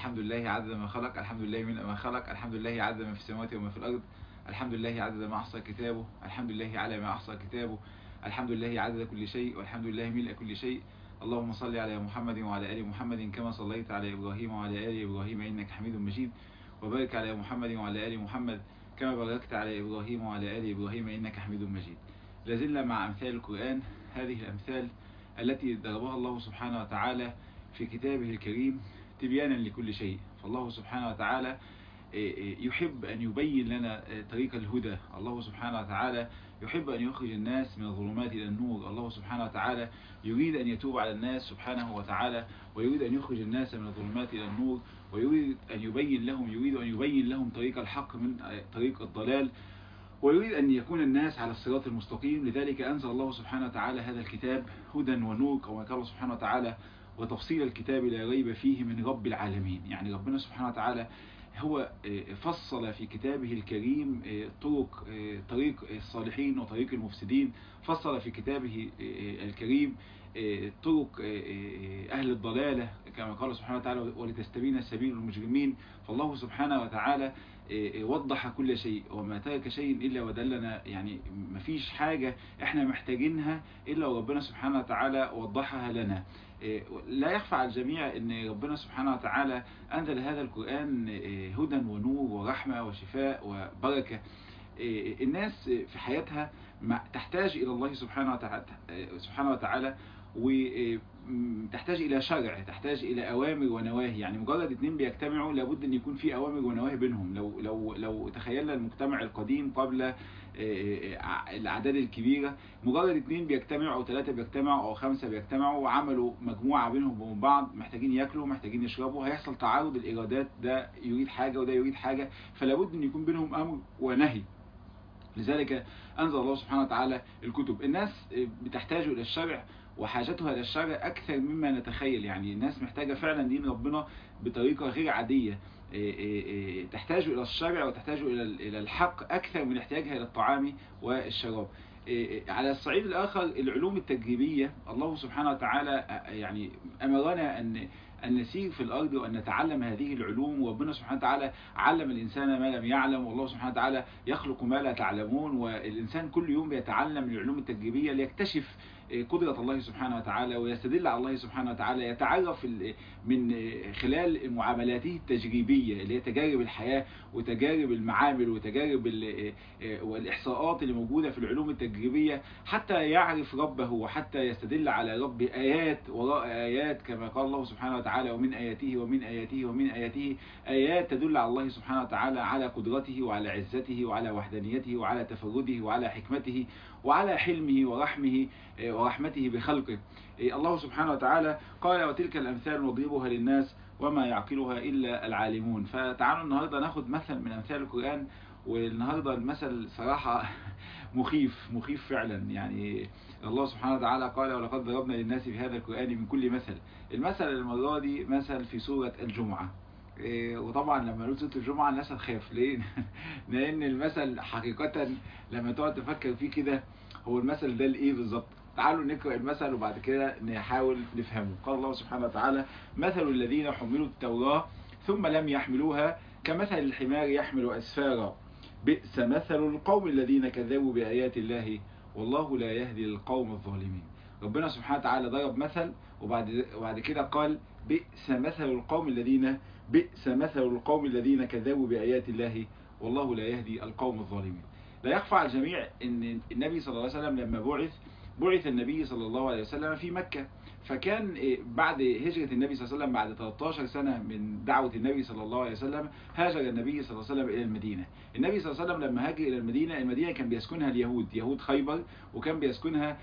الحمد لله عدد ما خلق الحمد لله من ما خلق الحمد لله عدد ما في السماوات وما في الأرض الحمد لله عدد ما أحصى كتابه الحمد لله على ما أحصى كتابه الحمد لله عدد كل شيء والحمد لله ملء كل شيء اللهم صل على محمد وعلى آل محمد كما صليت على إبراهيم وعلى آل إبراهيم إنك حميد مجيد وبارك على محمد وعلى آل محمد كما باركت على إبراهيم وعلى آل إبراهيم إنك حميد مجيد لازلنا مع أمثال القرآن هذه الأمثال التي ضربها الله سبحانه وتعالى في كتابه الكريم تبيانا لكل شيء فالله سبحانه وتعالى يحب أن يبين لنا طريق الهدى الله سبحانه وتعالى يحب أن يخرج الناس من الظلمات إلى النور الله سبحانه وتعالى يريد أن يتوب على الناس سبحانه وتعالى ويريد أن يخرج الناس من الظلمات إلى النور ويريد أن يبين لهم يريد أن يبين لهم طريق الحق من طريق الضلال ويريد أن يكون الناس على الصراط المستقيم لذلك أنزل الله سبحانه وتعالى هذا الكتاب هدى ونور كما قال الله سبحانه وتعالى وتفصيل الكتاب لا ريب فيه من رب العالمين يعني ربنا سبحانه وتعالى هو فصل في كتابه الكريم طرق طريق الصالحين وطريق المفسدين فصل في كتابه الكريم طرق أهل الضلالة كما قال سبحانه وتعالى ولتستبين سبيل المجرمين فالله سبحانه وتعالى وضح كل شيء وما ترك شيء إلا ودلنا يعني مفيش حاجة احنا محتاجينها إلا وربنا سبحانه وتعالى وضحها لنا لا يخفى على الجميع ان ربنا سبحانه وتعالى انزل هذا القرآن هدى ونور ورحمة وشفاء وبركة الناس في حياتها تحتاج الى الله سبحانه وتعالى سبحانه وتعالى وتحتاج الى شرع تحتاج الى اوامر ونواهي يعني مجرد اتنين بيجتمعوا لابد ان يكون في اوامر ونواهي بينهم لو لو لو تخيلنا المجتمع القديم قبل الاعداد الكبيره مجرد اتنين بيجتمعوا او ثلاثه بيجتمعوا او خمسه بيجتمعوا وعملوا مجموعه بينهم وبين بعض محتاجين ياكلوا محتاجين يشربوا هيحصل تعارض الارادات ده يريد حاجه وده يريد حاجه فلابد ان يكون بينهم امر ونهي لذلك أنزل الله سبحانه وتعالى الكتب الناس بتحتاج إلى الشرع وحاجتها إلى الشرع أكثر مما نتخيل يعني الناس محتاجة فعلا دين ربنا بطريقة غير عادية تحتاج إلى الشرع وتحتاج إلى الحق أكثر من احتياجها إلى الطعام والشراب على الصعيد الآخر العلوم التجريبية الله سبحانه وتعالى يعني أمرنا أن أن نسير في الأرض وأن نتعلم هذه العلوم وربنا سبحانه وتعالى علم الإنسان ما لم يعلم والله سبحانه وتعالى يخلق ما لا تعلمون والإنسان كل يوم بيتعلم من العلوم التجريبية ليكتشف قدرة الله سبحانه وتعالى ويستدل على الله سبحانه وتعالى يتعرف من خلال معاملاته التجريبية اللي هي تجارب الحياة وتجارب المعامل وتجارب والإحصاءات اللي موجودة في العلوم التجريبية حتى يعرف ربه وحتى يستدل على ربه آيات وراء آيات كما قال الله سبحانه وتعالى ومن آياته ومن آياته ومن آياته آيات تدل على الله سبحانه وتعالى على قدرته وعلى عزته وعلى وحدانيته وعلى تفرده وعلى حكمته وعلى حلمه ورحمه ورحمته بخلقه الله سبحانه وتعالى قال وتلك الأمثال نضربها للناس وما يعقلها إلا العالمون فتعالوا النهاردة ناخد مثل من أمثال القرآن والنهاردة المثل صراحة مخيف مخيف فعلا يعني الله سبحانه وتعالى قال ولقد ضربنا للناس في هذا القرآن من كل مثل المثل المرة دي مثل في سورة الجمعة وطبعا لما نقول سوره الجمعه الناس هتخاف ليه؟ لان المثل حقيقه لما تقعد تفكر فيه كده هو المثل ده لايه بالظبط؟ تعالوا نقرا المثل وبعد كده نحاول نفهمه قال الله سبحانه وتعالى مثل الذين حملوا التوراه ثم لم يحملوها كمثل الحمار يحمل اسفارا بئس مثل القوم الذين كذبوا بايات الله والله لا يهدي القوم الظالمين ربنا سبحانه وتعالى ضرب مثل وبعد وبعد كده قال بئس مثل القوم الذين بئس مثل القوم الذين كذبوا بآيات الله والله لا يهدي القوم الظالمين لا يخفى على الجميع ان النبي صلى الله عليه وسلم لما بعث بعث النبي صلى الله عليه وسلم في مكة فكان بعد هجرة النبي صلى الله عليه وسلم بعد 13 سنة من دعوة النبي صلى الله عليه وسلم هاجر النبي صلى الله عليه وسلم إلى المدينة النبي صلى الله عليه وسلم لما هاجر إلى المدينة المدينة كان بيسكنها اليهود يهود خيبر وكان بيسكنها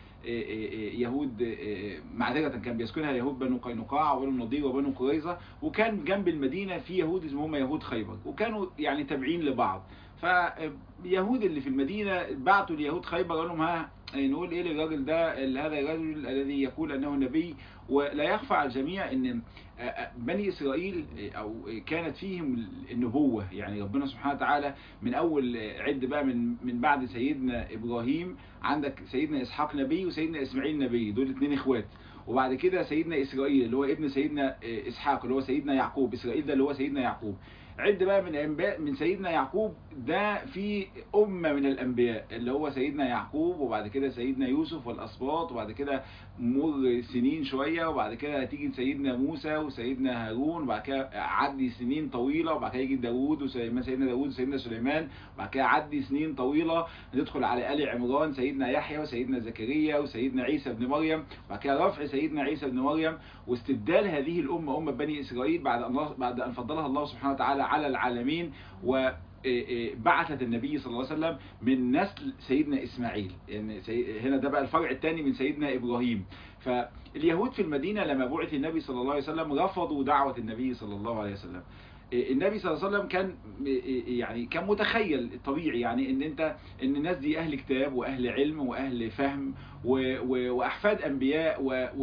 يهود معذرة كان بيسكنها يهود بنو قينقاع وبنو النضير وبنو قريظة وكان جنب المدينة في يهود اسمهم يهود خيبر وكانوا يعني تابعين لبعض فيهود اللي في المدينة بعتوا اليهود خيبر قالوا لهم ها نقول ايه للراجل ده هذا الرجل الذي يقول انه نبي ولا يخفى على الجميع ان بني اسرائيل او كانت فيهم النبوة يعني ربنا سبحانه وتعالى من اول عد بقى من من بعد سيدنا ابراهيم عندك سيدنا اسحاق نبي وسيدنا اسماعيل نبي دول اتنين اخوات وبعد كده سيدنا اسرائيل اللي هو ابن سيدنا اسحاق اللي هو سيدنا يعقوب اسرائيل ده اللي هو سيدنا يعقوب عد بقى من انباء من سيدنا يعقوب ده في امه من الانبياء اللي هو سيدنا يعقوب وبعد كده سيدنا يوسف والاسباط وبعد كده مر سنين شويه وبعد كده هتيجي سيدنا موسى وسيدنا هارون وبعد كده عدي سنين طويله وبعد كده يجي داوود وسيدنا داوود وسيدنا سليمان وبعد كده عدي سنين طويله ندخل على ال عمران سيدنا يحيى وسيدنا زكريا وسيدنا عيسى ابن مريم وبعد كده رفع سيدنا عيسى ابن مريم واستبدال هذه الامه امه بني اسرائيل بعد ان بعد ان فضلها الله سبحانه وتعالى على العالمين و بعثت النبي صلى الله عليه وسلم من نسل سيدنا اسماعيل يعني هنا ده بقى الفرع الثاني من سيدنا ابراهيم فاليهود في المدينه لما بعث النبي صلى الله عليه وسلم رفضوا دعوه النبي صلى الله عليه وسلم النبي صلى الله عليه وسلم كان يعني كان متخيل طبيعي يعني ان انت ان الناس دي اهل كتاب واهل علم واهل فهم واحفاد انبياء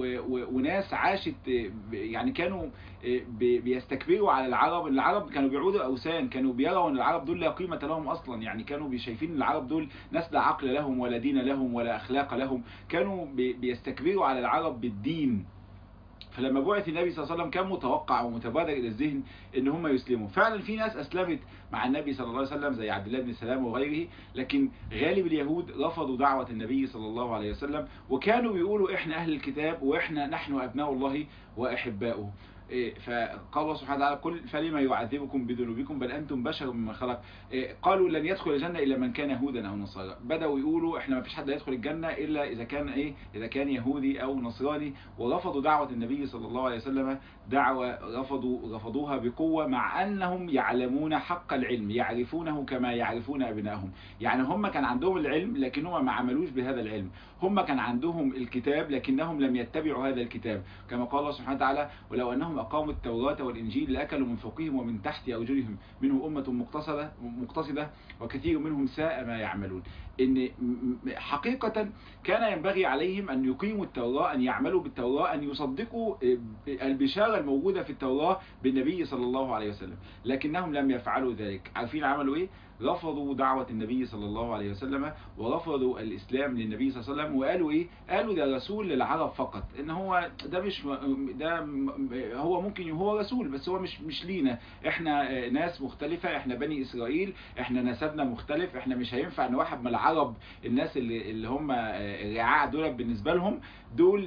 وناس عاشت يعني كانوا بيستكبروا على العرب العرب كانوا بيعودوا اوثان كانوا بيروا ان العرب دول لا قيمه لهم اصلا يعني كانوا شايفين العرب دول ناس لا عقل لهم ولا دين لهم ولا اخلاق لهم كانوا بيستكبروا على العرب بالدين فلما بعث النبي صلى الله عليه وسلم كان متوقع ومتبادر الى الذهن ان هم يسلموا فعلا في ناس اسلمت مع النبي صلى الله عليه وسلم زي عبد الله بن سلام وغيره لكن غالب اليهود رفضوا دعوه النبي صلى الله عليه وسلم وكانوا بيقولوا احنا اهل الكتاب واحنا نحن ابناء الله واحباؤه فقال الله سبحانه وتعالى قل فلما يعذبكم بذنوبكم بل انتم بشر ممن خلق قالوا لن يدخل الجنه الا من كان يهودا او نصارى بداوا يقولوا احنا ما فيش حد يدخل الجنه الا اذا كان ايه اذا كان يهودي او نصراني ورفضوا دعوه النبي صلى الله عليه وسلم دعوه رفضوا رفضوها بقوه مع انهم يعلمون حق العلم يعرفونه كما يعرفون ابنائهم يعني هم كان عندهم العلم لكنهم ما عملوش بهذا العلم هم كان عندهم الكتاب لكنهم لم يتبعوا هذا الكتاب كما قال الله سبحانه وتعالى ولو انهم أقاموا التوراة والإنجيل لأكلوا من فوقهم ومن تحت أرجلهم منهم أمة مقتصدة مقتصدة وكثير منهم ساء ما يعملون إن حقيقة كان ينبغي عليهم أن يقيموا التوراة أن يعملوا بالتوراة أن يصدقوا البشارة الموجودة في التوراة بالنبي صلى الله عليه وسلم لكنهم لم يفعلوا ذلك عارفين عملوا إيه؟ رفضوا دعوة النبي صلى الله عليه وسلم ورفضوا الإسلام للنبي صلى الله عليه وسلم وقالوا إيه؟ قالوا ده رسول للعرب فقط إن هو ده مش ده هو ممكن هو رسول بس هو مش مش لينا إحنا ناس مختلفة إحنا بني إسرائيل إحنا نسبنا مختلف إحنا مش هينفع إن واحد من العرب الناس اللي اللي هم الرعاع دول بالنسبة لهم دول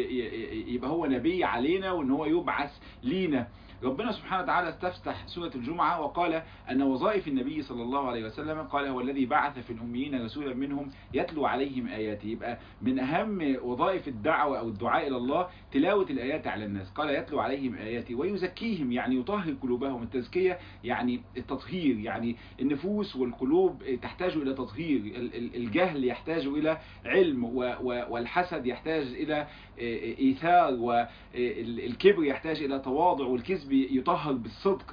يبقى هو نبي علينا وإن هو يبعث لينا ربنا سبحانه وتعالى استفتح سورة الجمعة وقال أن وظائف النبي صلى الله عليه وسلم قال هو الذي بعث في الأميين رسولا منهم يتلو عليهم آياته يبقى من أهم وظائف الدعوة أو الدعاء إلى الله تلاوة الآيات على الناس قال يتلو عليهم آياته ويزكيهم يعني يطهر قلوبهم التزكية يعني التطهير يعني النفوس والقلوب تحتاج إلى تطهير الجهل يحتاج إلى علم والحسد يحتاج إلى إيثار والكبر يحتاج إلى تواضع والكذب يطهر بالصدق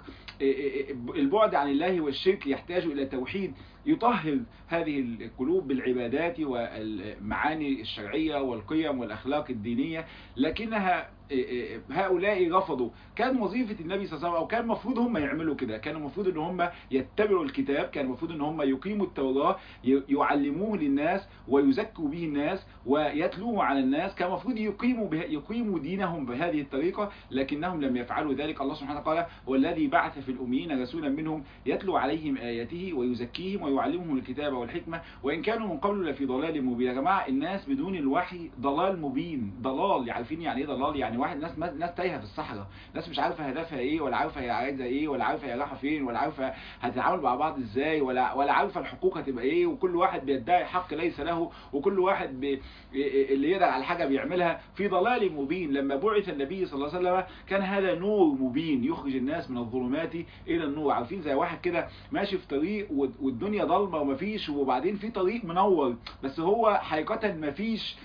البعد عن الله والشرك يحتاج إلى توحيد يطهر هذه القلوب بالعبادات والمعاني الشرعية والقيم والأخلاق الدينية لكنها هؤلاء رفضوا كان وظيفة النبي صلى الله عليه وسلم أو كان المفروض هم يعملوا كده كان المفروض ان هم يتبعوا الكتاب كان المفروض ان هم يقيموا التوراة يعلموه للناس ويزكوا به الناس ويتلوه على الناس كان المفروض يقيموا به يقيموا دينهم بهذه الطريقة لكنهم لم يفعلوا ذلك الله سبحانه وتعالى والذي بعث في الأميين رسولا منهم يتلو عليهم آياته ويزكيهم ويعلمهم الكتاب والحكمة وإن كانوا من قبل لفي ضلال مبين يا جماعة الناس بدون الوحي ضلال مبين ضلال عارفين يعني ايه ضلال يعني واحد ناس ناس تايهه في الصحراء ناس مش عارفه هدفها ايه ولا عارفه هي عايزه ايه ولا عارفه هي رايحه فين ولا عارفه هتتعامل مع بعض ازاي ولا ولا عارفه الحقوق هتبقى ايه وكل واحد بيدعي حق ليس له وكل واحد بي اللي يقدر على حاجه بيعملها في ضلال مبين لما بعث النبي صلى الله عليه وسلم كان هذا نور مبين يخرج الناس من الظلمات الى النور عارفين زي واحد كده ماشي في طريق والدنيا ضلمه ومفيش وبعدين في طريق منور بس هو حقيقه مفيش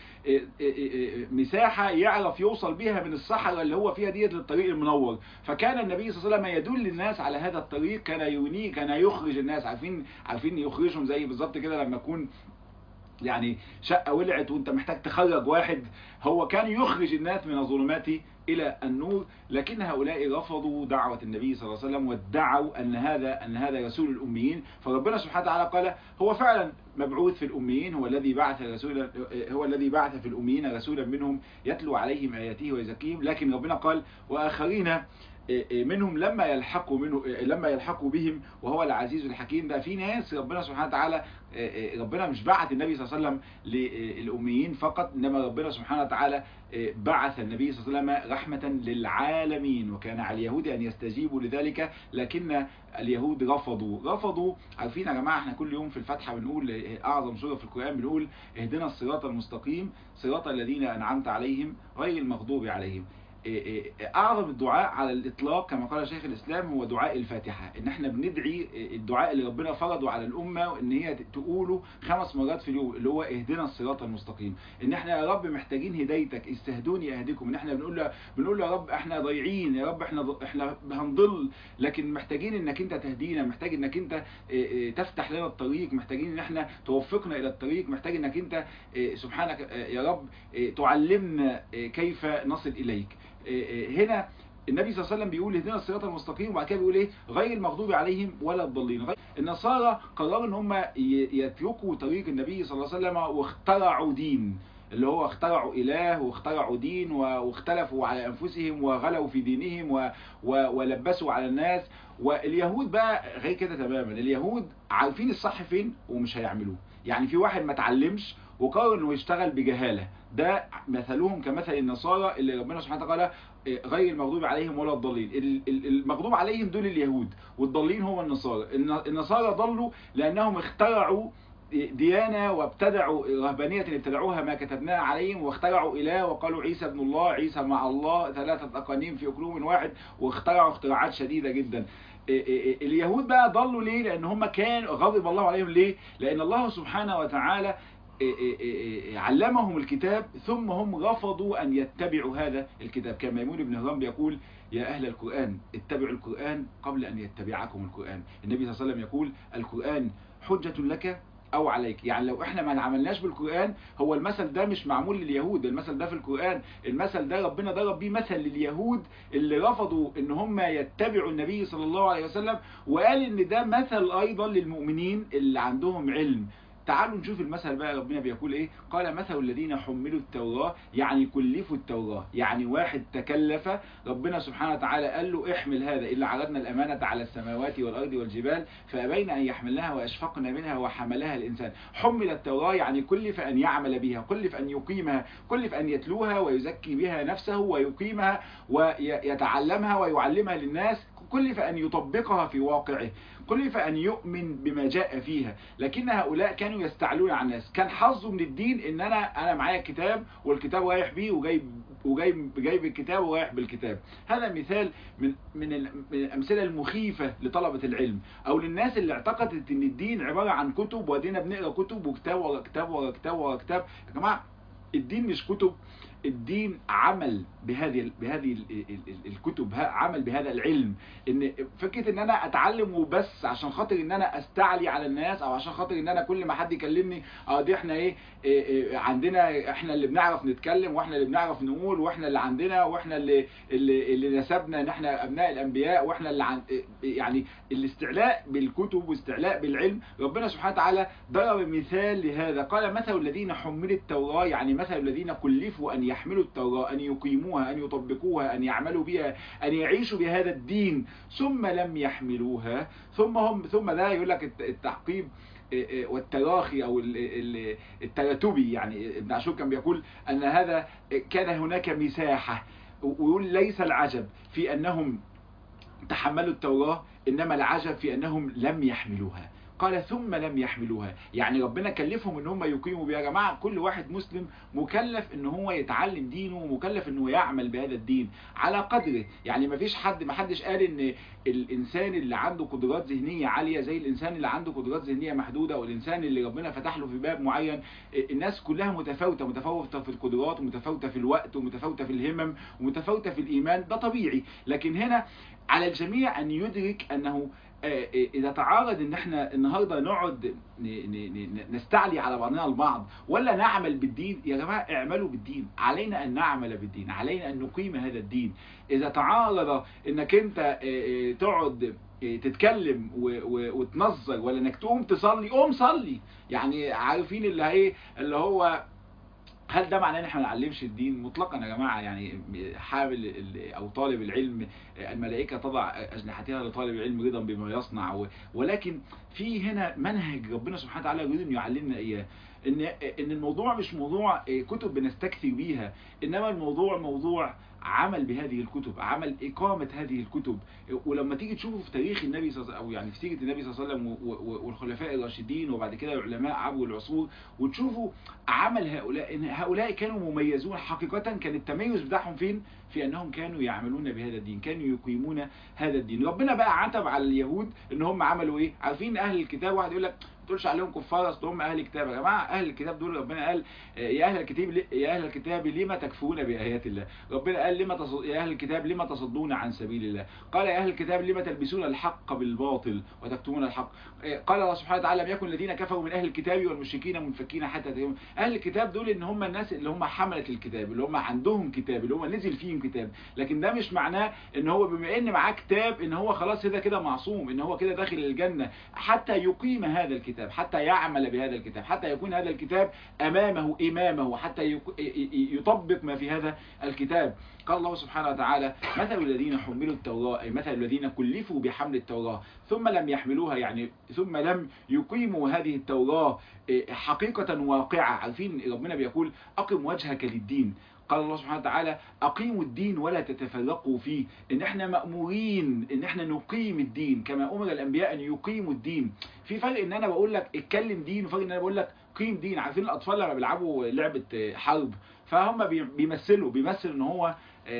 مساحة يعرف يوصل بيها من الصحراء اللي هو فيها ديت للطريق المنور فكان النبي صلى الله عليه وسلم يدل الناس على هذا الطريق كان يونيه كان يخرج الناس عارفين عارفين يخرجهم زي بالظبط كده لما يكون يعني شقة ولعت وانت محتاج تخرج واحد هو كان يخرج الناس من الظلمات إلى النور لكن هؤلاء رفضوا دعوة النبي صلى الله عليه وسلم وادعوا أن هذا أن هذا رسول الأميين فربنا سبحانه وتعالى قال هو فعلا مبعوث في الأميين هو الذي بعث رسولا هو الذي بعث في الأميين رسولا منهم يتلو عليهم آياته ويزكيهم لكن ربنا قال وآخرين منهم لما يلحقوا منه لما يلحقوا بهم وهو العزيز الحكيم ده في ناس ربنا سبحانه وتعالى ربنا مش بعث النبي صلى الله عليه وسلم للأميين فقط إنما ربنا سبحانه وتعالى بعث النبي صلى الله عليه وسلم رحمة للعالمين وكان على اليهود أن يستجيبوا لذلك لكن اليهود رفضوا رفضوا عارفين يا جماعة احنا كل يوم في الفتحة بنقول أعظم سورة في القرآن بنقول اهدنا الصراط المستقيم صراط الذين أنعمت عليهم غير المغضوب عليهم اعظم الدعاء على الاطلاق كما قال شيخ الاسلام هو دعاء الفاتحه ان احنا بندعي الدعاء اللي ربنا فرضه على الامه ان هي تقوله خمس مرات في اليوم اللي هو اهدنا الصراط المستقيم ان احنا يا رب محتاجين هدايتك استهدوني اهديكم ان احنا بنقول له بنقول له يا رب احنا ضايعين يا رب احنا احنا هنضل لكن محتاجين انك انت تهدينا محتاج انك انت تفتح لنا الطريق محتاجين ان احنا توفقنا الى الطريق محتاج انك انت سبحانك يا رب تعلمنا كيف نصل اليك هنا النبي صلى الله عليه وسلم بيقول اهدنا الصراط المستقيم وبعد كده بيقول ايه غير المغضوب عليهم ولا الضالين النصارى قرروا ان هم يتركوا طريق النبي صلى الله عليه وسلم واخترعوا دين اللي هو اخترعوا إله واخترعوا دين واختلفوا على أنفسهم وغلوا في دينهم و... و... ولبسوا على الناس واليهود بقى غير كده تماما اليهود عارفين الصح فين ومش هيعملوه يعني في واحد ما اتعلمش وقرر انه يشتغل بجهاله ده مثلهم كمثل النصارى اللي ربنا سبحانه وتعالى غير المغضوب عليهم ولا الضالين المغضوب عليهم دول اليهود والضالين هم النصارى النصارى ضلوا لانهم اخترعوا ديانة وابتدعوا رهبانية ابتدعوها ما كتبناها عليهم واخترعوا إله وقالوا عيسى ابن الله عيسى مع الله ثلاثة أقانيم في أقلوم واحد واخترعوا اختراعات شديدة جدا اليهود بقى ضلوا ليه لأن هم كان غضب الله عليهم ليه لأن الله سبحانه وتعالى علمهم الكتاب ثم هم رفضوا أن يتبعوا هذا الكتاب كما ميمون بن هرام بيقول يا أهل القرآن اتبعوا القرآن قبل أن يتبعكم القرآن النبي صلى الله عليه وسلم يقول القرآن حجة لك او عليك يعني لو احنا ما عملناش بالقرآن هو المثل ده مش معمول لليهود المثل ده في القرآن المثل ده ربنا ضرب بيه مثل لليهود اللي رفضوا ان هم يتبعوا النبي صلى الله عليه وسلم وقال ان ده مثل ايضا للمؤمنين اللي عندهم علم تعالوا نشوف المثل بقى ربنا بيقول ايه قال مثل الذين حملوا التوراة يعني كلفوا التوراة يعني واحد تكلف ربنا سبحانه وتعالى قال له احمل هذا إلا عرضنا الأمانة على السماوات والأرض والجبال فأبين أن يحملها وأشفقن منها وحملها الإنسان حمل التوراة يعني كلف أن يعمل بها كلف أن يقيمها كلف أن يتلوها ويزكي بها نفسه ويقيمها ويتعلمها ويعلمها للناس كلف أن يطبقها في واقعه كلف أن يؤمن بما جاء فيها لكن هؤلاء كانوا يستعلون على الناس كان حظه من الدين ان انا انا معايا الكتاب والكتاب رايح بيه وجايب وجايب جايب الكتاب ورايح بالكتاب هذا مثال من من من الامثله المخيفه لطلبه العلم او للناس اللي اعتقدت ان الدين عباره عن كتب وادينا بنقرا كتب وكتاب ورا كتاب ورا كتاب ورا كتاب يا جماعه الدين مش كتب الدين عمل بهذه بهذه الكتب عمل بهذا العلم ان فكره ان انا اتعلم وبس عشان خاطر ان انا استعلي على الناس او عشان خاطر ان انا كل ما حد يكلمني اه دي احنا ايه, إيه, إيه عندنا احنا اللي بنعرف نتكلم واحنا اللي بنعرف نقول واحنا اللي عندنا واحنا اللي اللي, اللي نسبنا ان احنا ابناء الانبياء واحنا اللي عن يعني الاستعلاء بالكتب واستعلاء بالعلم ربنا سبحانه وتعالى ضرب مثال لهذا قال مثل الذين حملوا التوراة يعني مثل الذين كلفوا ان يحملوا التوراة أن يقيموها أن يطبقوها أن يعملوا بها أن يعيشوا بهذا الدين ثم لم يحملوها ثم هم ثم ده يقول لك التعقيب والتراخي أو التراتبي يعني ابن عاشور كان بيقول أن هذا كان هناك مساحة ويقول ليس العجب في أنهم تحملوا التوراة إنما العجب في أنهم لم يحملوها قال ثم لم يحملوها يعني ربنا كلفهم ان هم يقيموا بها يا جماعه كل واحد مسلم مكلف ان هو يتعلم دينه ومكلف انه يعمل بهذا الدين على قدره يعني ما فيش حد ما حدش قال ان الانسان اللي عنده قدرات ذهنيه عاليه زي الانسان اللي عنده قدرات ذهنيه محدوده او الانسان اللي ربنا فتح له في باب معين الناس كلها متفاوته متفاوته في القدرات ومتفاوته في الوقت ومتفاوته في الهمم ومتفاوته في الايمان ده طبيعي لكن هنا على الجميع ان يدرك انه اذا تعارض ان احنا النهارده نقعد نستعلي على بعضنا البعض ولا نعمل بالدين يا جماعه اعملوا بالدين علينا ان نعمل بالدين علينا ان نقيم هذا الدين اذا تعارض انك انت تقعد تتكلم وتنظر ولا انك تقوم تصلي قوم صلي يعني عارفين اللي هي اللي هو هل ده معناه ان احنا ما نعلمش الدين مطلقا يا جماعه يعني حامل او طالب العلم الملائكه تضع اجنحتها لطالب العلم رضا بما يصنع ولكن في هنا منهج ربنا سبحانه وتعالى يريد ان يعلمنا اياه ان ان الموضوع مش موضوع كتب بنستكثر بيها انما الموضوع موضوع عمل بهذه الكتب عمل إقامة هذه الكتب ولما تيجي تشوفوا في تاريخ النبي صلى أو يعني في سيرة النبي صلى الله عليه وسلم والخلفاء الراشدين وبعد كده العلماء عبر العصور وتشوفوا عمل هؤلاء إن هؤلاء كانوا مميزون حقيقة كان التميز بتاعهم فين في أنهم كانوا يعملون بهذا الدين كانوا يقيمون هذا الدين ربنا بقى عتب على اليهود ان هم عملوا ايه عارفين اهل الكتاب واحد يقول لك تقولش عليهم كفار اصل هم اهل الكتاب يا جماعه اهل الكتاب دول ربنا قال يا اهل الكتاب يا اهل الكتاب لما تكفرون بايات الله ربنا قال لما تصد... يا اهل الكتاب لما تصدون عن سبيل الله قال يا اهل الكتاب لما تلبسون الحق بالباطل وتكتمون الحق قال الله سبحانه وتعالى لم يكن الذين كفروا من اهل الكتاب والمشركين منفكين حتى تيوم اهل الكتاب دول ان هم الناس اللي هم حمله الكتاب اللي هم عندهم كتاب اللي هم نزل فيهم كتاب لكن ده مش معناه ان هو بما ان معاه كتاب ان هو خلاص كده كده معصوم ان هو كده داخل الجنه حتى يقيم هذا الكتاب حتى يعمل يعمل بهذا الكتاب حتى يكون هذا الكتاب أمامه إمامه حتى يطبق ما في هذا الكتاب قال الله سبحانه وتعالى مثل الذين حملوا التوراة أي مثل الذين كلفوا بحمل التوراة ثم لم يحملوها يعني ثم لم يقيموا هذه التوراة حقيقة واقعة عارفين ربنا بيقول أقم وجهك للدين قال الله سبحانه وتعالى أقيموا الدين ولا تتفرقوا فيه إن احنا مأمورين إن احنا نقيم الدين كما أمر الأنبياء أن يقيموا الدين في فرق إن أنا بقول لك اتكلم دين وفرق إن أنا بقول لك قيم دين عارفين الأطفال لما بيلعبوا لعبة حرب فهم بيمثلوا بيمثل إن هو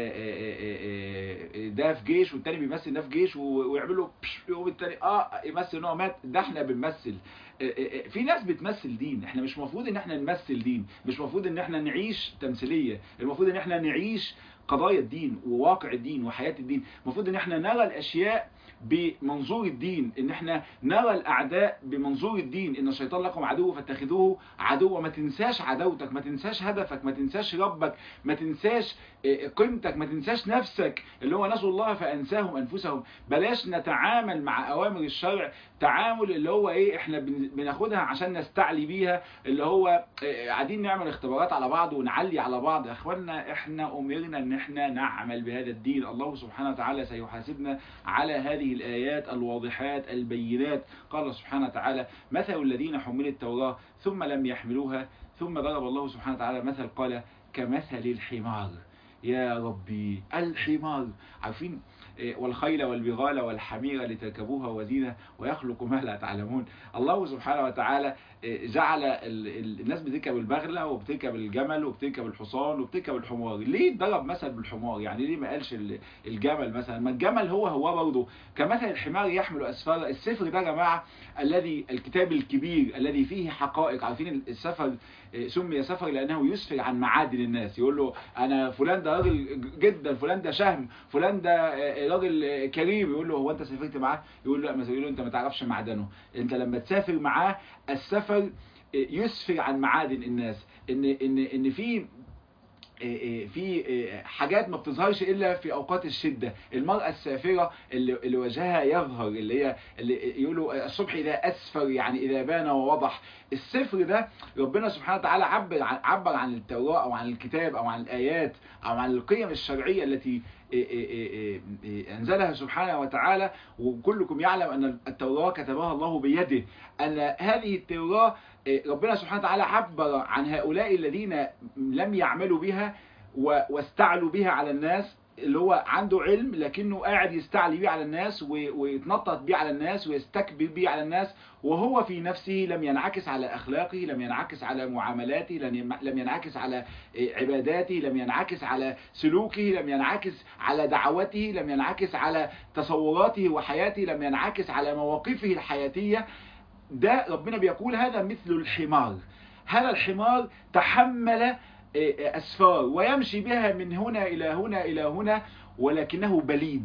ده في جيش والتاني بيمثل ده في جيش ويعملوا يقوم التاني اه يمثل ان هو مات ده احنا بنمثل في ناس بتمثل دين احنا مش المفروض ان احنا نمثل دين مش المفروض ان احنا نعيش تمثيليه المفروض ان احنا نعيش قضايا الدين وواقع الدين وحياة الدين المفروض ان احنا نرى الاشياء بمنظور الدين ان احنا نرى الاعداء بمنظور الدين ان الشيطان لكم عدو فاتخذوه عدو ما تنساش عداوتك ما تنساش هدفك ما تنساش ربك ما تنساش قيمتك ما تنساش نفسك اللي هو نسوا الله فانساهم انفسهم بلاش نتعامل مع اوامر الشرع تعامل اللي هو ايه احنا بناخدها عشان نستعلي بيها اللي هو قاعدين نعمل اختبارات على بعض ونعلي على بعض يا اخوانا احنا امرنا ان احنا نعمل بهذا الدين الله سبحانه وتعالى سيحاسبنا على هذه الآيات الواضحات البينات قال سبحانه وتعالى مثل الذين حملوا التوراة ثم لم يحملوها ثم ضرب الله سبحانه وتعالى مثل قال كمثل الحمار يا ربي الحمار عارفين والخيل والبغال والحمير لتركبوها وزينة ويخلق ما لا تعلمون الله سبحانه وتعالى جعل الناس بتركب البغلة وبتركب الجمل وبتركب الحصان وبتركب الحمار ليه ضرب مثل بالحمار يعني ليه ما قالش الجمل مثلا ما الجمل هو هو برضه كمثل الحمار يحمل أسفار السفر ده يا جماعة الذي الكتاب الكبير الذي فيه حقائق عارفين السفر سمي سفر لأنه يسفر عن معادن الناس يقول له أنا فلان ده راجل جدا فلان ده شهم فلان ده راجل كريم يقول له هو أنت سافرت معاه يقول له لا يقول له أنت ما تعرفش معدنه أنت لما تسافر معاه السفر يسفر عن معادن الناس ان ان ان في في حاجات ما بتظهرش الا في اوقات الشده المراه السافره اللي, اللي وجهها يظهر اللي هي اللي يقولوا الصبح اذا اسفر يعني اذا بان ووضح السفر ده ربنا سبحانه وتعالى عبر عن عبر عن التوراه او عن الكتاب او عن الايات او عن القيم الشرعيه التي أنزلها سبحانه وتعالى وكلكم يعلم أن التوراة كتبها الله بيده أن هذه التوراة ربنا سبحانه وتعالى عبر عن هؤلاء الذين لم يعملوا بها واستعلوا بها على الناس اللي هو عنده علم لكنه قاعد يستعلي بيه على الناس ويتنطط بيه على الناس ويستكبر بيه على الناس وهو في نفسه لم ينعكس على أخلاقه لم ينعكس على معاملاته لم ينعكس على عباداته لم ينعكس على سلوكه لم ينعكس على دعوته لم ينعكس على تصوراته وحياته لم ينعكس على مواقفه الحياتية ده ربنا بيقول هذا مثل الحمار هذا الحمار تحمل أسفار ويمشي بها من هنا إلى هنا إلى هنا ولكنه بليد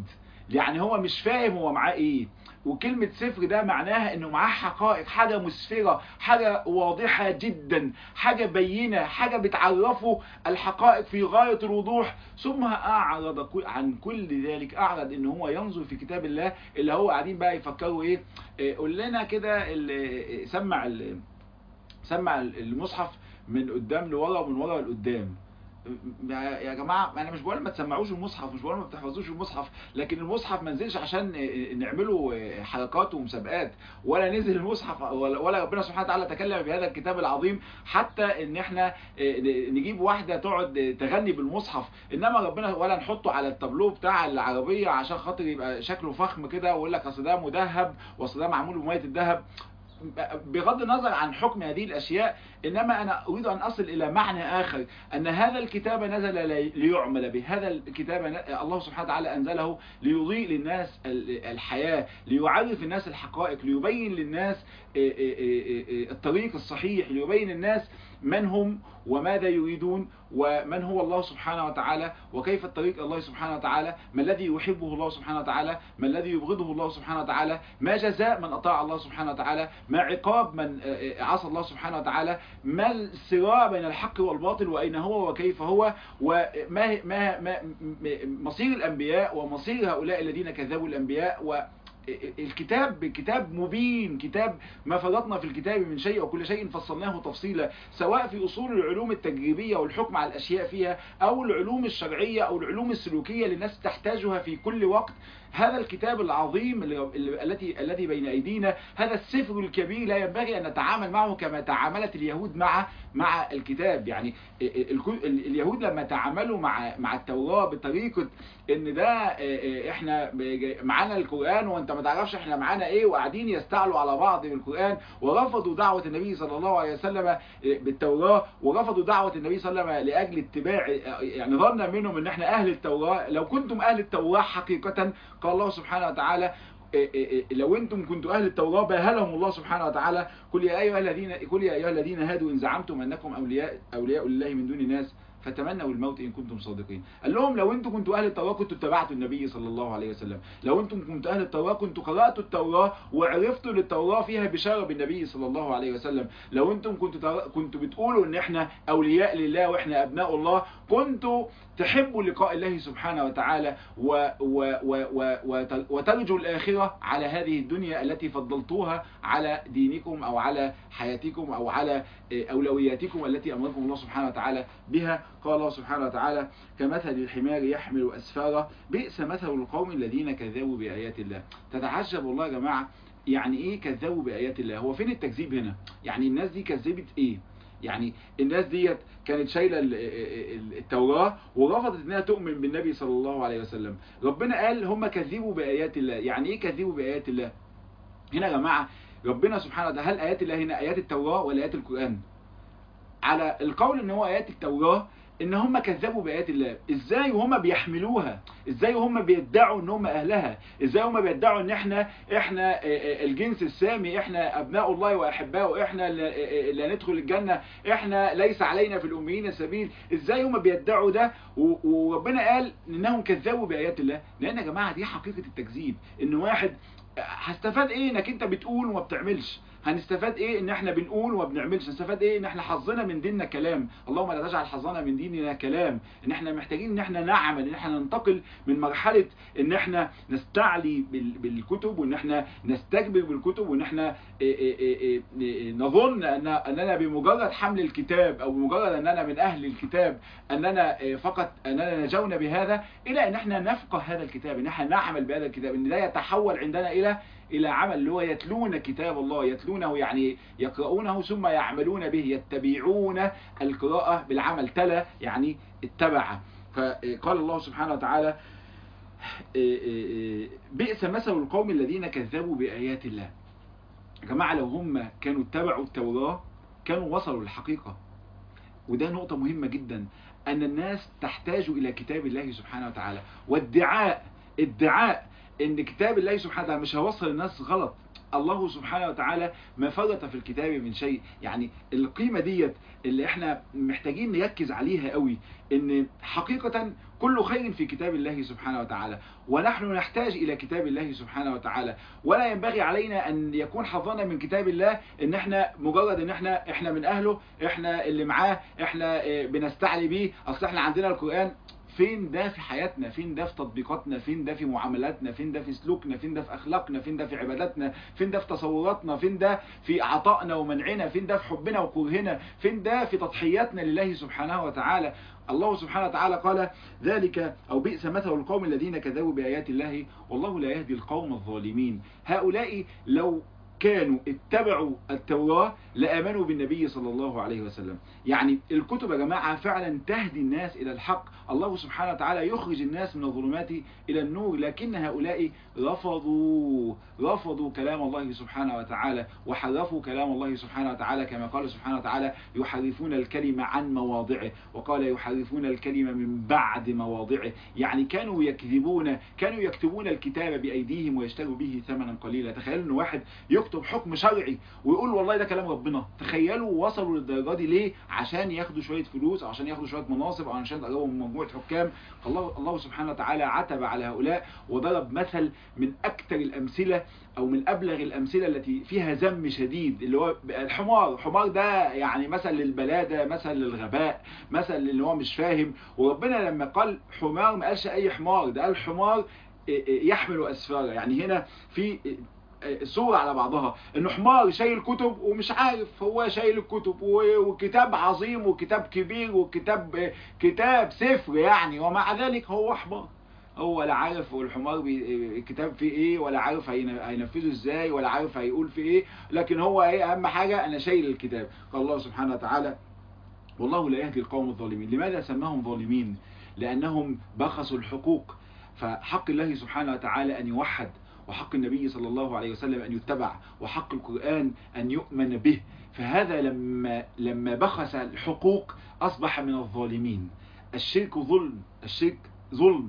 يعني هو مش فاهم هو معاه ايه وكلمة صفر ده معناها انه معاه حقائق حاجة مسفرة حاجة واضحة جدا حاجة بينة حاجة بتعرفه الحقائق في غاية الوضوح ثم اعرض عن كل ذلك اعرض ان هو ينظر في كتاب الله اللي هو قاعدين بقى يفكروا ايه قول لنا كده سمع سمع المصحف من قدام لورا ومن ورا لقدام يا جماعة انا مش بقول ما تسمعوش المصحف مش بقول ما بتحفظوش المصحف لكن المصحف ما نزلش عشان نعمله حركات ومسابقات ولا نزل المصحف ولا ربنا سبحانه وتعالى تكلم بهذا الكتاب العظيم حتى ان احنا نجيب واحدة تقعد تغني بالمصحف انما ربنا ولا نحطه على التابلو بتاع العربية عشان خاطر يبقى شكله فخم كده ويقول لك اصل ده مذهب واصل ده معمول بمية الذهب بغض النظر عن حكم هذه الأشياء إنما أنا أريد أن أصل إلى معنى آخر أن هذا الكتاب نزل ليعمل به هذا الكتاب الله سبحانه وتعالى أنزله ليضيء للناس الحياة ليعرف الناس الحقائق ليبين للناس الطريق الصحيح ليبين الناس من هم وماذا يريدون ومن هو الله سبحانه وتعالى وكيف الطريق الله سبحانه وتعالى ما الذي يحبه الله سبحانه وتعالى ما الذي يبغضه الله سبحانه وتعالى ما جزاء من أطاع الله سبحانه وتعالى ما عقاب من عصى الله سبحانه وتعالى ما الصراع بين الحق والباطل وأين هو وكيف هو وما ما ما مصير الأنبياء ومصير هؤلاء الذين كذبوا الأنبياء و الكتاب كتاب مبين كتاب ما فرطنا في الكتاب من شيء وكل شيء فصلناه تفصيلا سواء في أصول العلوم التجريبية والحكم على الأشياء فيها أو العلوم الشرعية أو العلوم السلوكية اللي الناس تحتاجها في كل وقت هذا الكتاب العظيم التي الذي بين أيدينا هذا السفر الكبير لا ينبغي أن نتعامل معه كما تعاملت اليهود مع مع الكتاب يعني اليهود لما تعاملوا مع مع التوراة بطريقة ان ده احنا معانا القرآن وانت ما تعرفش احنا معانا ايه وقاعدين يستعلوا على بعض بالقرآن ورفضوا دعوة النبي صلى الله عليه وسلم بالتوراة ورفضوا دعوة النبي صلى الله عليه وسلم لأجل اتباع يعني ظن منهم ان احنا اهل التوراة لو كنتم اهل التوراة حقيقة قال الله سبحانه وتعالى لو انتم كنتوا اهل التوراة باهلهم الله سبحانه وتعالى قل يا ايها الذين قل يا ايها الذين هادوا ان زعمتم انكم اولياء اولياء لله من دون الناس فتمنوا الموت إن كنتم صادقين قال لهم لو أنتم كنتوا أهل التوراة كنتوا اتبعتوا النبي صلى الله عليه وسلم لو أنتم كنتوا أهل التوراة كنتوا قرأتوا التوراة وعرفتوا للتوراة فيها بشارة بالنبي صلى الله عليه وسلم لو أنتم كنتوا كنتوا بتقولوا إن إحنا أولياء لله وإحنا أبناء الله كنتوا تحبوا لقاء الله سبحانه وتعالى و و و و وترجوا الآخرة على هذه الدنيا التي فضلتوها على دينكم أو على حياتكم أو على أولوياتكم التي أمركم الله سبحانه وتعالى بها قال الله سبحانه وتعالى كمثل الحمار يحمل أسفارا بئس مثل القوم الذين كذبوا بآيات الله تتعجب والله يا جماعة يعني إيه كذبوا بآيات الله هو فين التكذيب هنا يعني الناس دي كذبت إيه يعني الناس ديت كانت شايلة التوراة ورفضت انها تؤمن بالنبي صلى الله عليه وسلم ربنا قال هم كذبوا بآيات الله يعني ايه كذبوا بآيات الله هنا يا جماعة ربنا سبحانه وتعالى هل آيات الله هنا آيات التوراة ولا آيات القرآن على القول ان هو آيات التوراة ان هم كذبوا بآيات الله ازاي وهم بيحملوها ازاي وهم بيدعوا ان هم اهلها ازاي هم بيدعوا ان احنا احنا الجنس السامي احنا ابناء الله واحباؤه احنا اللي هندخل الجنة احنا ليس علينا في الاميين سبيل ازاي هم بيدعوا ده وربنا قال انهم كذبوا بآيات الله لان يا جماعة دي حقيقة التكذيب ان واحد هستفاد ايه انك انت بتقول وما بتعملش هنستفاد ايه ان احنا بنقول وما بنعملش هنستفاد ايه ان احنا حظنا من ديننا كلام اللهم لا تجعل حظنا من ديننا كلام ان احنا محتاجين ان احنا نعمل ان احنا ننتقل من مرحلة ان احنا نستعلي بالكتب وان احنا نستكبر بالكتب وان احنا نظن أن اننا بمجرد حمل الكتاب او بمجرد اننا من اهل الكتاب اننا فقط اننا نجونا بهذا الى ان احنا نفقه هذا الكتاب ان احنا نعمل بهذا الكتاب ان ده يتحول عندنا الى إلى عمل اللي هو يتلون كتاب الله يتلونه يعني يقرؤونه ثم يعملون به يتبعون القراءة بالعمل تلا يعني اتبع فقال الله سبحانه وتعالى بئس مثل القوم الذين كذبوا بآيات الله يا جماعة لو هم كانوا اتبعوا التوراة كانوا وصلوا للحقيقة وده نقطة مهمة جدا أن الناس تحتاج إلى كتاب الله سبحانه وتعالى والدعاء ادعاء ان كتاب الله سبحانه وتعالى مش هيوصل الناس غلط الله سبحانه وتعالى ما فرط في الكتاب من شيء يعني القيمة ديت اللي احنا محتاجين نركز عليها قوي ان حقيقة كل خير في كتاب الله سبحانه وتعالى ونحن نحتاج إلى كتاب الله سبحانه وتعالى ولا ينبغي علينا أن يكون حظنا من كتاب الله ان احنا مجرد ان احنا احنا من أهله احنا اللي معاه احنا بنستعلي بيه اصل احنا عندنا القرآن فين ده في حياتنا فين ده في تطبيقاتنا فين ده في معاملاتنا فين ده في سلوكنا فين ده في اخلاقنا فين ده في عباداتنا فين ده في تصوراتنا فين ده في عطائنا ومنعنا فين ده في حبنا وكرهنا فين ده في تضحياتنا لله سبحانه وتعالى الله سبحانه وتعالى قال ذلك أو بئس مثل القوم الذين كذبوا بآيات الله والله لا يهدي القوم الظالمين هؤلاء لو كانوا اتبعوا التوراة لآمنوا بالنبي صلى الله عليه وسلم يعني الكتب يا جماعة فعلا تهدي الناس إلى الحق الله سبحانه وتعالى يخرج الناس من الظلمات إلى النور لكن هؤلاء رفضوا رفضوا كلام الله سبحانه وتعالى وحرفوا كلام الله سبحانه وتعالى كما قال سبحانه وتعالى يحرفون الكلمة عن مواضعه وقال يحرفون الكلمة من بعد مواضعه يعني كانوا يكذبون كانوا يكتبون الكتاب بأيديهم ويشتروا به ثمنا قليلا تخيلوا أن واحد يكتب حكم شرعي ويقول والله ده كلام ربنا تخيلوا وصلوا للدرجة دي ليه عشان ياخدوا شوية فلوس أو عشان ياخدوا شوية مناصب أو عشان يقربوا من مجموعة حكام الله, الله سبحانه وتعالى عتب على هؤلاء وضرب مثل من أكثر الأمثلة أو من أبلغ الأمثلة التي فيها ذم شديد اللي هو الحمار الحمار ده يعني مثل للبلادة مثل للغباء مثل اللي هو مش فاهم وربنا لما قال حمار ما قالش أي حمار ده قال حمار يحمل أسفارا يعني هنا في صورة على بعضها انه حمار شايل كتب ومش عارف هو شايل الكتب وكتاب عظيم وكتاب كبير وكتاب كتاب سفر يعني ومع ذلك هو حمار هو لا عارف الحمار الكتاب فيه ايه ولا عارف هينفذه ازاي ولا عارف هيقول فيه ايه لكن هو ايه اهم حاجة انا شايل الكتاب قال الله سبحانه وتعالى والله لا يهدي القوم الظالمين لماذا سماهم ظالمين لانهم بخسوا الحقوق فحق الله سبحانه وتعالى ان يوحد وحق النبي صلى الله عليه وسلم أن يتبع وحق القرآن أن يؤمن به فهذا لما لما بخس الحقوق أصبح من الظالمين الشرك ظلم الشرك ظلم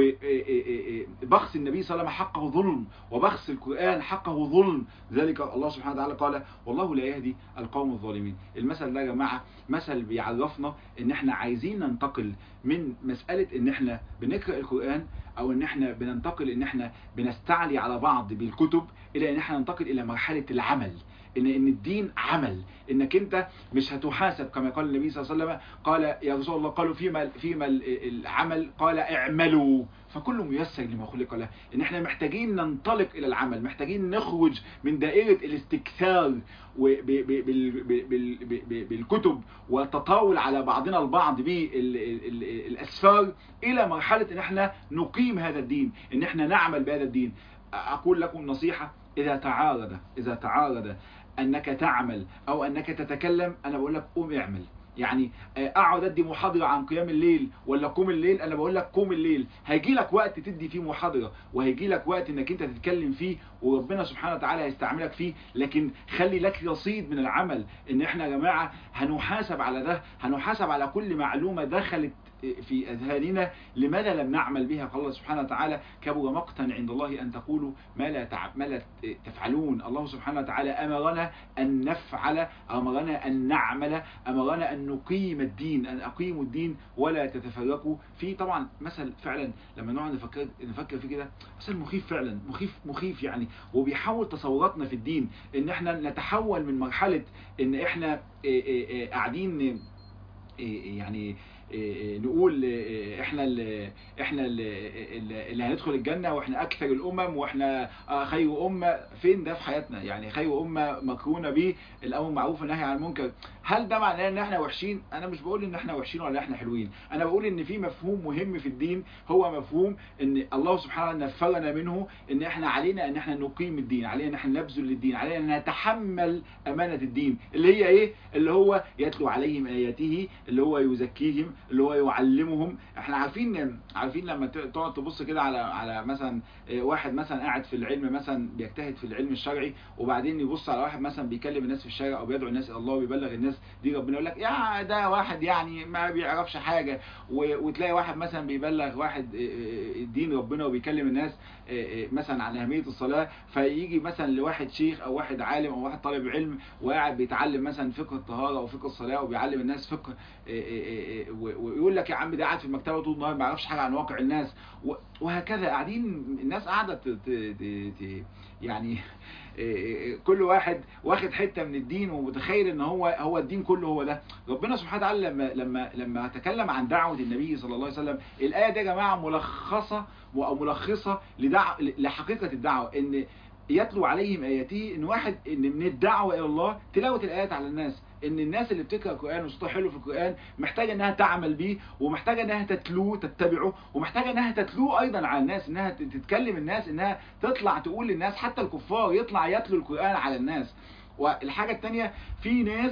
وبخس النبي صلى الله عليه وسلم حقه ظلم وبخس القرآن حقه ظلم ذلك الله سبحانه وتعالى قال والله لا يهدي القوم الظالمين المثل ده يا جماعة مثل بيعرفنا ان احنا عايزين ننتقل من مسألة ان احنا بنقرأ القرآن او ان احنا بننتقل ان احنا بنستعلي على بعض بالكتب الى ان احنا ننتقل الى مرحلة العمل ان ان الدين عمل انك انت مش هتحاسب كما قال النبي صلى الله عليه وسلم قال يا رسول الله قالوا فيما فيما العمل قال اعملوا فكل ميسر لما خلق له ان احنا محتاجين ننطلق الى العمل محتاجين نخرج من دائرة الاستكثار بالكتب والتطاول على بعضنا البعض بالاسفار الى مرحلة ان احنا نقيم هذا الدين ان احنا نعمل بهذا الدين اقول لكم نصيحة اذا تعارض اذا تعارض انك تعمل او انك تتكلم انا بقول لك قوم اعمل يعني اقعد ادي محاضرة عن قيام الليل ولا قوم الليل انا بقول لك قوم الليل هيجي لك وقت تدي فيه محاضرة وهيجي لك وقت انك انت تتكلم فيه وربنا سبحانه وتعالى هيستعملك فيه لكن خلي لك رصيد من العمل ان احنا يا جماعة هنحاسب على ده هنحاسب على كل معلومة دخلت في أذهاننا لماذا لم نعمل بها قال الله سبحانه وتعالى كبر مقتا عند الله أن تقولوا ما لا, تعب ما لا تفعلون الله سبحانه وتعالى أمرنا أن نفعل أمرنا أن نعمل أمرنا أن نقيم الدين أن أقيموا الدين ولا تتفرقوا في طبعا مثل فعلا لما نقعد نفكر نفكر في كده مثل مخيف فعلا مخيف مخيف يعني وبيحول تصوراتنا في الدين ان احنا نتحول من مرحلة ان احنا قاعدين يعني نقول احنا اللي احنا اللي, اللي هندخل الجنة واحنا اكثر الامم واحنا خير امة فين ده في حياتنا يعني خير امة مكرونة به الامر معروف والنهي عن المنكر هل ده معناه ان احنا وحشين انا مش بقول ان احنا وحشين ولا احنا حلوين انا بقول ان في مفهوم مهم في الدين هو مفهوم ان الله سبحانه نفرنا منه ان احنا علينا ان احنا نقيم الدين علينا ان احنا نبذل للدين علينا ان نتحمل امانة الدين اللي هي ايه اللي هو يتلو عليهم اياته اللي هو يزكيهم اللي هو يعلمهم احنا عارفين عارفين لما تقعد تبص كده على على مثلا واحد مثلا قاعد في العلم مثلا بيجتهد في العلم الشرعي وبعدين يبص على واحد مثلا بيكلم الناس في الشارع او بيدعو الناس الى الله وبيبلغ الناس دي ربنا يقول لك يا ده واحد يعني ما بيعرفش حاجه وتلاقي واحد مثلا بيبلغ واحد دين ربنا وبيكلم الناس مثلا عن اهميه الصلاه فيجي مثلا لواحد شيخ او واحد عالم او واحد طالب علم وقاعد بيتعلم مثلا فقه الطهاره او فقه الصلاه وبيعلم الناس فقه ويقول لك يا عم ده قاعد في المكتبه طول النهار ما يعرفش حاجه عن واقع الناس وهكذا قاعدين الناس قاعده يعني كل واحد واخد حته من الدين ومتخيل ان هو هو الدين كله هو ده ربنا سبحانه وتعالى لما لما لما تكلم عن دعوه النبي صلى الله عليه وسلم الايه دي يا جماعه ملخصه او ملخصه لدع... لحقيقه الدعوه ان يتلو عليهم اياته ان واحد ان من الدعوه الى الله تلاوه الايات على الناس ان الناس اللي بتقرا القران وصوتها حلو في القران محتاجه انها تعمل بيه ومحتاجه انها تتلوه تتبعه ومحتاجه انها تتلوه ايضا على الناس انها تتكلم الناس انها تطلع تقول للناس حتى الكفار يطلع يتلو القران على الناس والحاجه الثانيه في ناس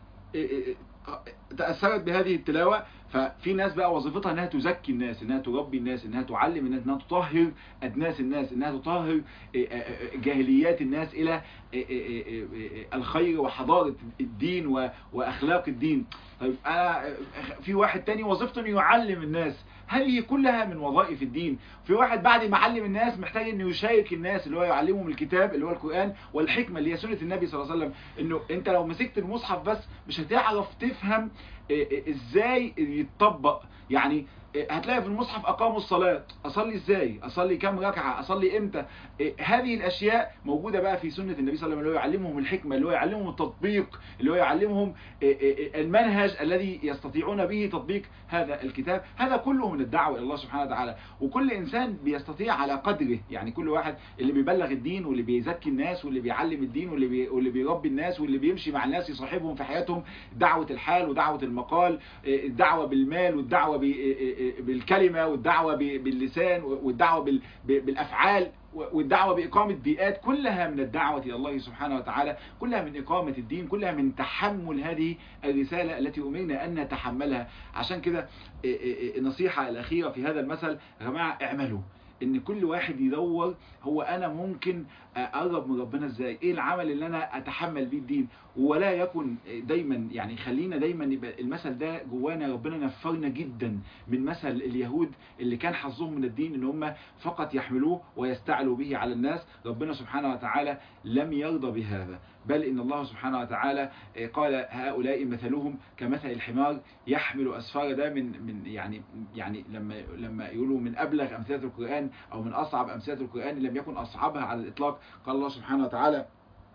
تاثرت بهذه التلاوه ففي ناس بقى وظيفتها انها تزكي الناس انها تربي الناس انها تعلم الناس انها تطهر ادناس الناس انها تطهر جاهليات الناس الى الخير وحضارة الدين واخلاق الدين طيب انا في واحد تاني وظيفته انه يعلم الناس هذه كلها من وظائف الدين في واحد بعد ما علم الناس محتاج انه يشارك الناس اللي هو يعلمهم الكتاب اللي هو القرآن والحكمة اللي هي سنة النبي صلى الله عليه وسلم انه انت لو مسكت المصحف بس مش هتعرف تفهم ازاي يتطبق يعني هتلاقي في المصحف اقاموا الصلاة اصلي ازاي اصلي كام ركعة اصلي امتى هذه الاشياء موجودة بقى في سنة النبي صلى الله عليه وسلم اللي هو يعلمهم الحكمة اللي هو يعلمهم التطبيق اللي هو يعلمهم المنهج الذي يستطيعون به تطبيق هذا الكتاب هذا كله من الدعوة الى الله سبحانه وتعالى وكل انسان بيستطيع على قدره يعني كل واحد اللي بيبلغ الدين واللي بيزكي الناس واللي بيعلم الدين واللي بي واللي بيربي الناس واللي بيمشي مع الناس يصاحبهم في حياتهم دعوة الحال ودعوة المقال الدعوة بالمال والدعوة بالكلمة والدعوة باللسان والدعوة بالأفعال والدعوة بإقامة بيئات كلها من الدعوة إلى الله سبحانه وتعالى كلها من إقامة الدين كلها من تحمل هذه الرسالة التي أمرنا أن نتحملها عشان كده النصيحة الأخيرة في هذا المثل يا جماعة اعملوا ان كل واحد يدور هو انا ممكن اقرب من ربنا ازاي ايه العمل اللي انا اتحمل بيه الدين ولا يكن دايما يعني خلينا دايما يبقى المثل ده جوانا ربنا نفرنا جدا من مثل اليهود اللي كان حظهم من الدين ان هم فقط يحملوه ويستعلوا به على الناس ربنا سبحانه وتعالى لم يرضى بهذا بل ان الله سبحانه وتعالى قال هؤلاء مثلهم كمثل الحمار يحمل اسفار ده من من يعني يعني لما لما يقولوا من ابلغ امثله القران او من اصعب امثله القران لم يكن اصعبها على الاطلاق قال الله سبحانه وتعالى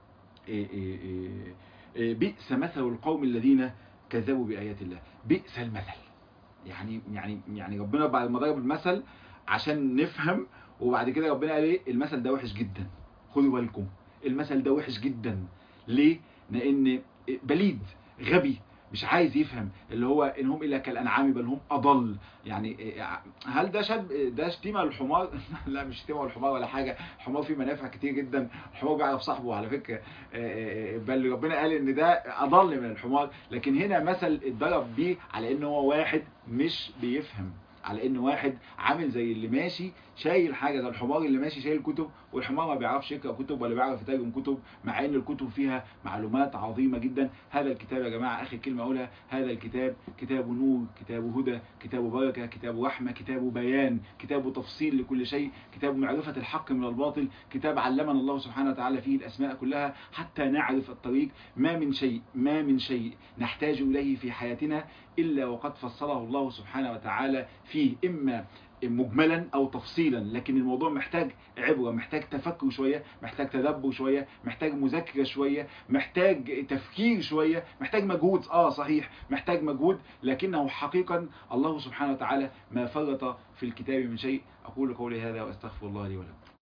بئس مثل القوم الذين كذبوا بايات الله بئس المثل يعني يعني يعني ربنا بعد ما ضرب المثل عشان نفهم وبعد كده ربنا قال ايه المثل ده وحش جدا خدوا بالكم المثل ده وحش جدا ليه لان بليد غبي مش عايز يفهم اللي هو ان هم الا كالانعام بل هم اضل يعني هل ده شد ده شتيمه للحمار لا مش شتيمه للحمار ولا حاجه الحمار فيه منافع كتير جدا الحمار بيعرف صاحبه على فكره بل ربنا قال ان ده اضل من الحمار لكن هنا مثل اتضرب بيه على ان هو واحد مش بيفهم على ان واحد عامل زي اللي ماشي شايل حاجة زي الحمار اللي ماشي شايل كتب والحمار ما بيعرفش يقرا كتب ولا بيعرف يترجم كتب مع ان الكتب فيها معلومات عظيمة جدا هذا الكتاب يا جماعة اخر كلمة اقولها هذا الكتاب كتاب نور كتاب هدى كتاب بركة كتاب رحمة كتاب بيان كتاب تفصيل لكل شيء كتاب معرفة الحق من الباطل كتاب علمنا الله سبحانه وتعالى فيه الاسماء كلها حتى نعرف الطريق ما من شيء ما من شيء نحتاج اليه في حياتنا الا وقد فصله الله سبحانه وتعالى فيه اما مجملا او تفصيلا لكن الموضوع محتاج عبرة محتاج تفكر شوية محتاج تدبر شوية محتاج مذاكرة شوية محتاج تفكير شوية محتاج مجهود اه صحيح محتاج مجهود لكنه حقيقا الله سبحانه وتعالى ما فرط في الكتاب من شيء اقول قولي هذا واستغفر الله لي ولكم